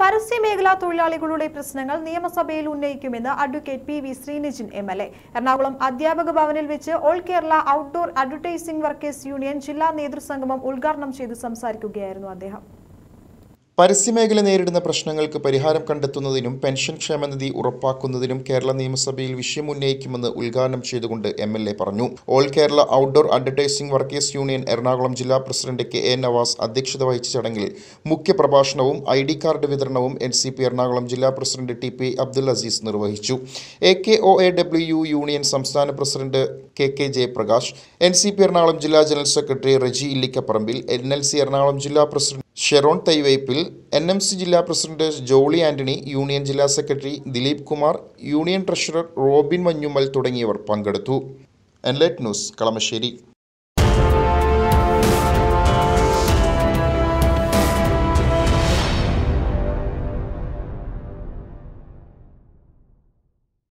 പരസ്യമേഖലാ തൊഴിലാളികളുടെ പ്രശ്നങ്ങൾ നിയമസഭയിൽ ഉന്നയിക്കുമെന്ന് advocate P V Srinijin M L A Ernakulam അധ്യാപക ഭവനിൽ വെച്ച് all Kerala outdoor advertising workers union ജില്ലാ നേതൃസംഗമം ഉദ്ഘാടനം ചെയ്ത് സംസാരിക്കുകയായിരുന്നു അദ്ദേഹം പരസ്യമേഖല നേരിടുന്ന പ്രശ്നങ്ങൾക്ക് പരിഹാരം കണ്ടെത്തുന്നതിനും പെൻഷൻ ക്ഷേമനിധി ഉറപ്പാക്കുന്നതിനും കേരള നിയമസഭയിൽ വിഷയം ഉന്നയിക്കുമെന്ന് ഉദ്ഘാടനം ചെയ്തുകൊണ്ട് എം എൽ എ പറഞ്ഞു all Kerala outdoor advertising workers union Ernakulam ജില്ലാ പ്രസിഡന്റ് കെ എ നവാസ് അധ്യക്ഷത വഹിച്ച ചടങ്ങിൽ മുഖ്യപ്രഭാഷണവും ഐ ഡി കാർഡ് വിതരണവും എൻ സി പി എറണാകുളം ജില്ലാ president T P Abdul Azeez നിർവഹിച്ചു A K O A W U union സംസ്ഥാന president K K Jayaprakash N C P Ernakulam ജില്ലാ general secretary Reji Illikkaparambil N L C Ernakulam ജില്ലാ president Sharon Thaivaippil N M C ജില്ലാ president Jolly Antony union ജില്ലാ secretary Dileep Kumar union treasurer Robin Manjummel തുടങ്ങിയവർ പങ്കെടുത്തു Enlight news Kalamassery